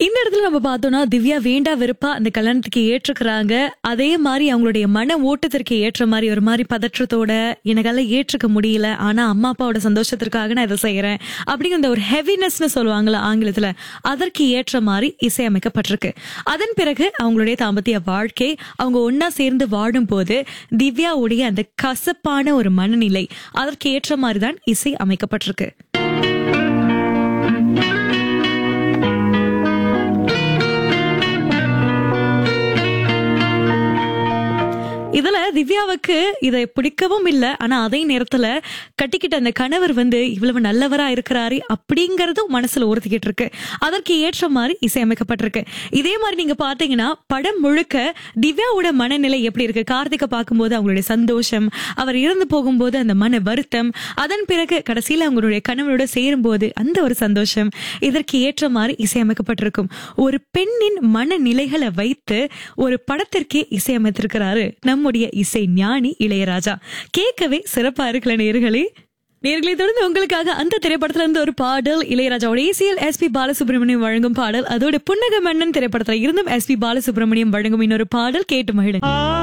இந்த இடத்துல நம்ம பார்த்தோம்னா திவ்யா வேண்டா வெறுப்பா அந்த கல்யாணத்துக்கு ஏற்றுக்கிறாங்க அதே மாதிரி அவங்களுடைய மன ஓட்டத்திற்கு ஏற்ற மாதிரி ஒரு மாதிரி பதற்றத்தோட எனக்கால ஏற்றுக்க முடியல ஆனா அம்மா அப்பாவோட சந்தோஷத்திற்காக நான் இதை செய்யறேன் அப்படிங்கிற அந்த ஒரு ஹெவினஸ்னு சொல்லுவாங்கல்ல ஆங்கிலத்துல அதற்கு ஏற்ற மாதிரி இசையமைக்கப்பட்டிருக்கு அதன் பிறகு அவங்களுடைய தாம்பத்திய வாழ்க்கை அவங்க ஒன்னா சேர்ந்து வாடும் போது திவ்யாவுடைய அந்த கசப்பான ஒரு மனநிலை அதற்கு ஏற்ற மாதிரி தான் இசை அமைக்கப்பட்டிருக்கு இதுல திவ்யாவுக்கு இதை பிடிக்கவும் இல்லை ஆனா அதே நேரத்துல கட்டிக்கிட்ட அந்த கணவர் வந்து இவ்வளவு நல்லவரா இருக்கிறாரு அப்படிங்கறதும் மனசுல உறுத்திக்கிட்டு இருக்கு அதற்கு ஏற்ற மாதிரி இசையமைக்கப்பட்டிருக்கு இதே மாதிரி நீங்க பாத்தீங்கன்னா படம் முழுக்க திவ்யாவோட மனநிலை எப்படி இருக்கு கார்த்திகை பார்க்கும்போது அவங்களுடைய சந்தோஷம் அவர் இறந்து போகும்போது அந்த மன வருத்தம் அதன் பிறகு கடைசியில அவங்களுடைய கணவனோட சேரும்போது அந்த ஒரு சந்தோஷம் இதற்கு ஏற்ற மாதிரி இசையமைக்கப்பட்டிருக்கும் ஒரு பெண்ணின் மனநிலைகளை வைத்து ஒரு படத்திற்கே இசையமைத்திருக்கிறாரு நம்முடைய இசை ஞானி இளையராஜா கேட்கவே சிறப்பா இருக்கல நேர்களே நேர்களை தொடர்ந்து உங்களுக்காக அந்த திரைப்படத்துல இருந்து ஒரு பாடல் இளையராஜாவோட ஏசிஎல் எஸ் பி பாலசுப்ரமணியம் வழங்கும் பாடல் அதோட புன்னக மன்னன் திரைப்படத்துல இருந்தும் எஸ் பி பாலசுப்ரமணியம் வழங்கும் இன்னொரு பாடல் கேட்டு மகிழ